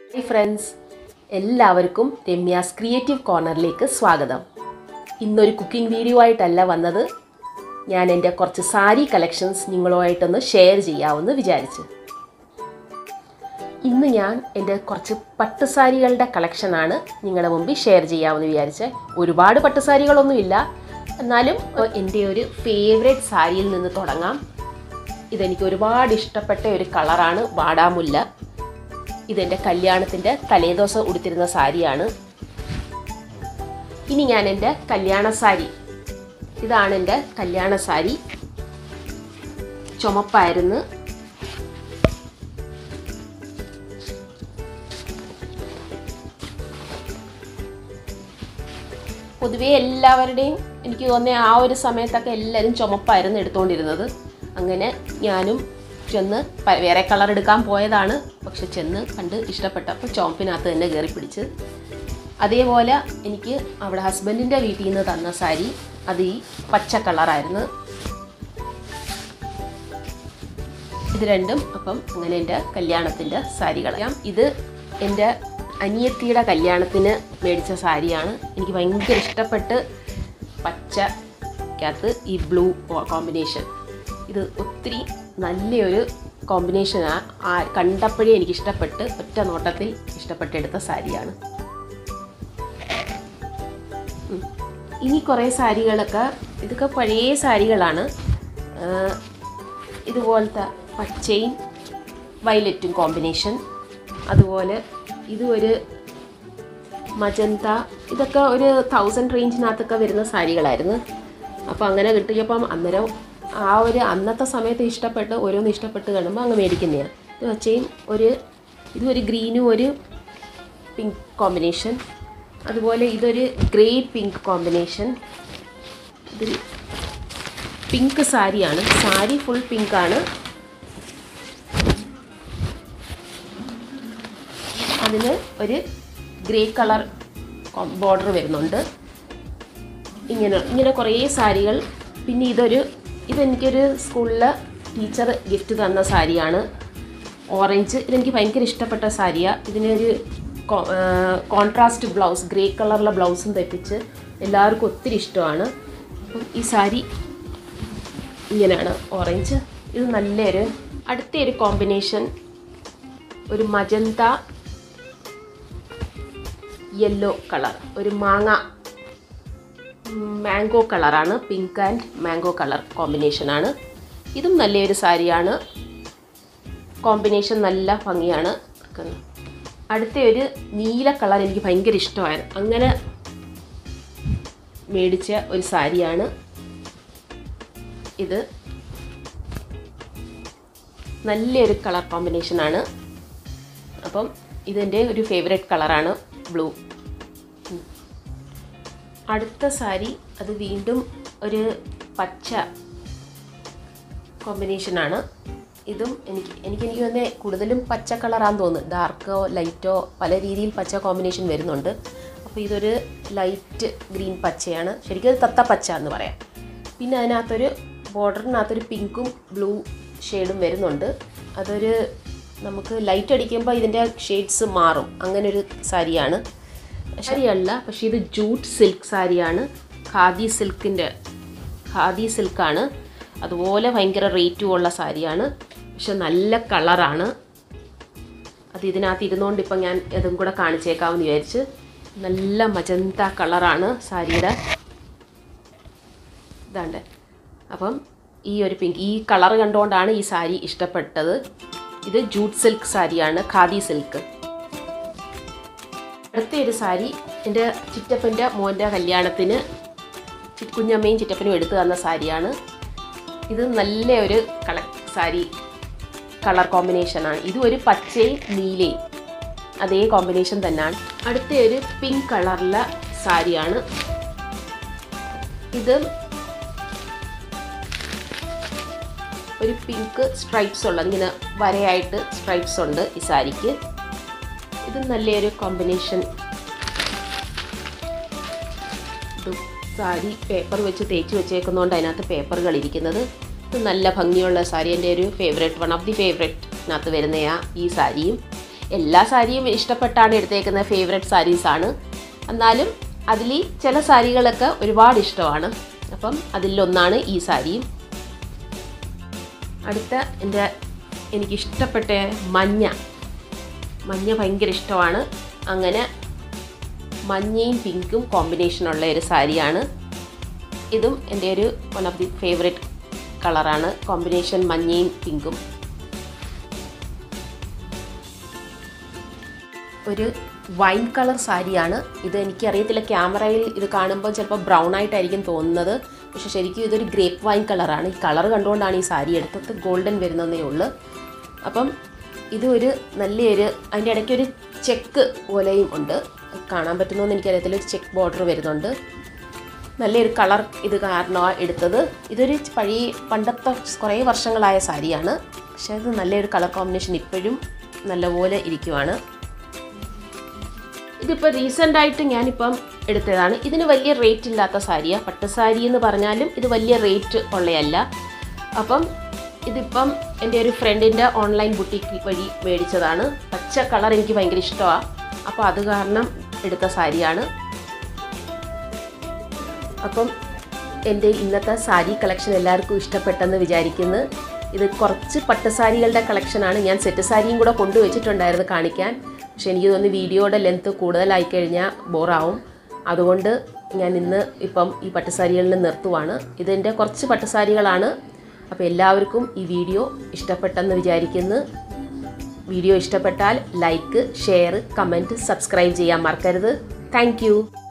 Hi friends എല്ലാവർക്കും Ramya's creative കോർണറിലേക്ക് സ്വാഗതം ഇന്നൊരു കുക്കിംഗ് വീഡിയോ ആയിട്ടല്ല വന്നത് ഞാൻ എൻ്റെ കുറച്ച് സാരി കളക്ഷൻസ് നിങ്ങളുമായിട്ടൊന്ന് ഷെയർ ചെയ്യാമെന്ന് വിചാരിച്ചു ഇന്ന് ഞാൻ എൻ്റെ കുറച്ച് പട്ടുസാരികളുടെ കളക്ഷനാണ് നിങ്ങളുടെ മുമ്പിൽ ഷെയർ ചെയ്യാമെന്ന് വിചാരിച്ചത് ഒരുപാട് പട്ടുസാരികളൊന്നുമില്ല എന്നാലും ഏഹ്, എൻ്റെ ഒരു ഫേവറേറ്റ് സാരിയിൽ നിന്ന് തുടങ്ങാം ഇതെനിക്ക് ഒരുപാട് ഇഷ്ടപ്പെട്ട ഒരു കളറാണ് വാടാമുല്ല ഇതെൻ്റെ കല്യാണത്തിൻ്റെ തലേദിവസം ഉടുത്തിരുന്ന സാരിയാണ് ഇനി ഞാൻ എൻ്റെ കല്യാണ സാരി ഇതാണ് എൻ്റെ കല്യാണ സാരി ചുമപ്പായിരുന്നു പൊതുവേ എല്ലാവരുടെയും എനിക്ക് തോന്നുന്നത് ആ ഒരു സമയത്തൊക്കെ എല്ലാവരും ചുമപ്പായിരുന്നു എടുത്തുകൊണ്ടിരുന്നത് അങ്ങനെ ഞാനും ചെന്ന് പ- വേറെ കളർ എടുക്കാൻ പോയതാണ് പക്ഷെ ചെന്ന് കണ്ട് ഇഷ്ടപ്പെട്ടപ്പോൾ ചുമപ്പിനകത്ത് തന്നെ കയറി പിടിച്ച് അതേപോലെ എനിക്ക് അവിടെ ഹസ്ബൻഡിൻ്റെ വീട്ടിൽ നിന്ന് തന്ന സാരി അത് ഈ പച്ച കളറായിരുന്നു ഇത് രണ്ടും അപ്പം അങ്ങനെ എൻ്റെ കല്യാണത്തിൻ്റെ സാരികൾ ഞാൻ ഇത് എൻ്റെ അനിയത്തിയുടെ കല്യാണത്തിന് മേടിച്ച സാരിയാണ് എനിക്ക് ഭയങ്കര ഇഷ്ടപ്പെട്ട് പച്ചക്കകത്ത് ഈ ബ്ലൂ കോമ്പിനേഷൻ ഇത് ഒത്തിരി നല്ലൊരു കോമ്പിനേഷനാണ് ആ കണ്ടപ്പോഴേ എനിക്ക് ഇഷ്ടപ്പെട്ട് ഒറ്റ നോട്ടത്തിൽ ഇഷ്ടപ്പെട്ടെടുത്ത സാരിയാണ് ഉം. ഇനി കുറേ സാരികളൊക്കെ ഇതൊക്കെ പഴയ സാരികളാണ് ആ, ഇതുപോലത്തെ പച്ചയും വയലറ്റും കോമ്പിനേഷൻ അതുപോലെ ഇതും ഒരു മജന്ത ഇതൊക്കെ ഒരു തൗസൻഡ് റേഞ്ചിനകത്തൊക്കെ വരുന്ന സാരികളായിരുന്നു അപ്പോൾ അങ്ങനെ കിട്ടിയപ്പം അന്നേരം ആ ഒരു അന്നത്തെ സമയത്ത് ഇഷ്ടപ്പെട്ട് ഓരോന്ന് ഇഷ്ടപ്പെട്ട് കാണുമ്പോൾ അങ്ങ് മേടിക്കുന്നതാണ് ഇത് പച്ചയും ഒരു ഇതും ഒരു ഗ്രീനും ഒരു പിങ്ക് കോമ്പിനേഷൻ അതുപോലെ ഇതൊരു ഗ്രേ പിങ്ക് കോമ്പിനേഷൻ ഇത് പിങ്ക് സാരിയാണ് സാരി ഫുൾ പിങ്ക് ആണ് അതിന് ഒരു ഗ്രേ കളർ ബോർഡർ വരുന്നുണ്ട് ഇങ്ങനെ ഇങ്ങനെ കുറേ സാരികൾ പിന്നെ ഇതൊരു ഇതെനിക്കൊരു സ്കൂളിൽ ടീച്ചർ ഗിഫ്റ്റ് തന്ന സാരിയാണ് ഓറഞ്ച് ഇതെനിക്ക് ഭയങ്കര ഇഷ്ടപ്പെട്ട സാരിയാണ് ഇതിനൊരു കോൺട്രാസ്റ്റ് ബ്ലൗസ് ഗ്രേ കളറിലെ ബ്ലൗസും തെറ്റിച്ച് എല്ലാവർക്കും ഒത്തിരി ഇഷ്ടമാണ് അപ്പം ഈ സാരി ഇങ്ങനെയാണ് ഓറഞ്ച് ഇത് നല്ലൊരു അടുത്ത ഒരു കോമ്പിനേഷൻ ഒരു മജന്ത യെല്ലോ കളർ ഒരു മാങ്ങ മാംഗോ കളറാണ് പിങ്ക് ആൻഡ് മാംഗോ കളർ കോമ്പിനേഷനാണ് ഇതും നല്ലൊരു സാരിയാണ് കോമ്പിനേഷൻ നല്ല ഭംഗിയാണ് അടുത്ത ഒരു നീല കളർ എനിക്ക് ഭയങ്കര ഇഷ്ടമായിരുന്നു അങ്ങനെ മേടിച്ച ഒരു സാരിയാണ് ഇത് നല്ലൊരു കളർ കോമ്പിനേഷനാണ് അപ്പം ഇതെൻ്റെ ഒരു ഫേവറേറ്റ് കളറാണ് ബ്ലൂ അടുത്ത സാരി അത് വീണ്ടും ഒരു പച്ച കോമ്പിനേഷനാണ് ഇതും എനിക്ക് എനിക്ക് എനിക്ക് തന്നെ കൂടുതലും പച്ച കളറാന്ന് തോന്നുന്നു ഡാർക്കോ ലൈറ്റോ പല രീതിയിൽ പച്ച കോമ്പിനേഷൻ വരുന്നുണ്ട് അപ്പോൾ ഇതൊരു ലൈറ്റ് ഗ്രീൻ പച്ചയാണ് ശരിക്കും ഒരു തത്ത പച്ച എന്ന് പറയാം പിന്നെ അതിനകത്തൊരു ബോർഡറിനകത്തൊരു പിങ്കും ബ്ലൂ ഷെയ്ഡും വരുന്നുണ്ട് അതൊരു നമുക്ക് ലൈറ്റ് അടിക്കുമ്പോൾ ഇതിൻ്റെ ഷെയ്ഡ്സ് മാറും അങ്ങനെ ഒരു സാരിയാണ് സാരിയല്ല പക്ഷേ ഇത് ജൂട്ട് സിൽക്ക് സാരിയാണ് ഖാദി സിൽക്കിൻ്റെ ഖാദി സിൽക്കാണ് അതുപോലെ ഭയങ്കര റേറ്റും ഉള്ള സാരിയാണ് പക്ഷെ നല്ല കളറാണ് അത് ഇതിനകത്ത് ഇരുന്നുകൊണ്ട് ഇപ്പം ഞാൻ ഇതും കൂടെ കാണിച്ചേക്കാമെന്ന് വിചാരിച്ച് നല്ല മജന്ത കളറാണ് സാരിയുടെ ഇതാണ്ട് അപ്പം ഈ ഒരു പിങ്ക് ഈ കളർ കണ്ടുകൊണ്ടാണ് ഈ സാരി ഇഷ്ടപ്പെട്ടത് ഇത് ജൂട്ട് സിൽക്ക് സാരിയാണ് ഖാദി സിൽക്ക് അടുത്ത ഒരു സാരി എൻ്റെ ചിറ്റപ്പൻ്റെ മോൻ്റെ കല്യാണത്തിന് ചി- കുഞ്ഞമ്മയും ചിറ്റപ്പനും എടുത്തു തന്ന സാരിയാണ് ഇത് നല്ല ഒരു കള സാരി കളർ കോമ്പിനേഷനാണ് ഇതും ഒരു പച്ചയും നീലയും അതേ കോമ്പിനേഷൻ തന്നെയാണ് അടുത്ത ഒരു പിങ്ക് കളറിലെ സാരിയാണ് ഇത് ഒരു പിങ്ക് സ്ട്രൈപ്സ് ഉള്ള ഇങ്ങനെ വരയായിട്ട് സ്ട്രൈപ്സ് ഉണ്ട് ഈ സാരിക്ക് ഇത് നല്ലൊരു കോമ്പിനേഷൻ ഇത് സാരി പേപ്പർ വെച്ച് തേച്ച് വെച്ചേക്കുന്നതുകൊണ്ട് അതിനകത്ത് പേപ്പറുകൾ ഇരിക്കുന്നത് ഇത് നല്ല ഭംഗിയുള്ള സാരി എൻ്റെ ഒരു ഫേവറേറ്റ് വൺ ഓഫ് ദി ഫേവറേറ്റിനകത്ത് വരുന്നയാ ഈ സാരിയും എല്ലാ സാരിയും ഇഷ്ടപ്പെട്ടാണ് എടുത്തേക്കുന്ന ഫേവറേറ്റ് സാരീസാണ് എന്നാലും അതിൽ ചില സാരികളൊക്കെ ഒരുപാട് ഇഷ്ടമാണ് അപ്പം അതിലൊന്നാണ് ഈ സാരിയും അടുത്ത എൻ്റെ എനിക്കിഷ്ടപ്പെട്ട മഞ്ഞ മഞ്ഞ ഭയങ്കര ഇഷ്ടമാണ് അങ്ങനെ മഞ്ഞയും പിങ്കും കോമ്പിനേഷനുള്ള ഒരു സാരിയാണ് ഇതും എൻ്റെ ഒരു വൺ ഓഫ് ദി ഫേവറേറ്റ് കളറാണ് കോമ്പിനേഷൻ മഞ്ഞയും പിങ്കും ഒരു വൈൻ കളർ സാരിയാണ് ഇത് എനിക്കറിയത്തില്ല ക്യാമറയിൽ ഇത് കാണുമ്പോൾ ചിലപ്പോൾ ബ്രൗൺ ആയിട്ടായിരിക്കും തോന്നുന്നത് പക്ഷെ ശരിക്കും ഇതൊരു ഗ്രേപ്പ് വൈൻ കളറാണ് ഈ കളർ കണ്ടുകൊണ്ടാണ് ഈ സാരി എടുത്തത് ഗോൾഡൻ വരുന്നതേ ഉള്ളൂ അപ്പം ഇതൊരു നല്ലൊരു അതിൻ്റെ ഇടയ്ക്ക് ഒരു ചെക്ക് പോലെയും ഉണ്ട് കാണാൻ പറ്റുന്നതെന്ന് എനിക്കറിയത്തില്ല ഒരു ചെക്ക് ബോർഡർ വരുന്നുണ്ട് നല്ലൊരു കളർ ഇത് കാരണമാണ് എടുത്തത് ഇതൊരു പഴയ പണ്ടത്തെ കുറേ വർഷങ്ങളായ സാരിയാണ് പക്ഷേ അത് നല്ലൊരു കളർ കോമ്പിനേഷൻ ഇപ്പോഴും നല്ലപോലെ ഇരിക്കുവാണ് ഇതിപ്പോൾ റീസെൻ്റ് ആയിട്ട് ഞാനിപ്പം എടുത്തതാണ് ഇതിന് വലിയ റേറ്റ് ഇല്ലാത്ത സാരിയാണ് പട്ട് സാരി എന്ന് പറഞ്ഞാലും ഇത് വലിയ റേറ്റ് ഉള്ളതല്ല അപ്പം ഇതിപ്പം എൻ്റെ ഒരു ഫ്രണ്ടിൻ്റെ ഓൺലൈൻ ബുട്ടീക്ക് വഴി മേടിച്ചതാണ് പച്ച കളർ എനിക്ക് ഭയങ്കര ഇഷ്ടമാണ് അപ്പോൾ അത് കാരണം എടുത്ത സാരിയാണ് അപ്പം എൻ്റെ ഇന്നത്തെ സാരി കളക്ഷൻ എല്ലാവർക്കും ഇഷ്ടപ്പെട്ടെന്ന് വിചാരിക്കുന്നു ഇത് കുറച്ച് പട്ടുസാരികളുടെ കളക്ഷനാണ് ഞാൻ സെറ്റ് സാരിയും കൂടെ കൊണ്ടുവച്ചിട്ടുണ്ടായിരുന്നു കാണിക്കാൻ പക്ഷെ എനിക്ക് തോന്നുന്നു വീഡിയോയുടെ ലെങ്ത്ത് കൂടുതലായി കഴിഞ്ഞാൽ ബോറാവും അതുകൊണ്ട് ഞാൻ ഇന്ന് ഇപ്പം ഈ പട്ടുസാരികളിൽ നിർത്തുവാണ് ഇതിൻ്റെ കുറച്ച് പട്ടുസാരികളാണ് അപ്പോൾ എല്ലാവർക്കും ഈ വീഡിയോ ഇഷ്ടപ്പെട്ടെന്ന് വിചാരിക്കുന്നു വീഡിയോ ഇഷ്ടപ്പെട്ടാൽ ലൈക്ക് ഷെയർ കമൻറ്റ് സബ്സ്ക്രൈബ് ചെയ്യാൻ മറക്കരുത് താങ്ക്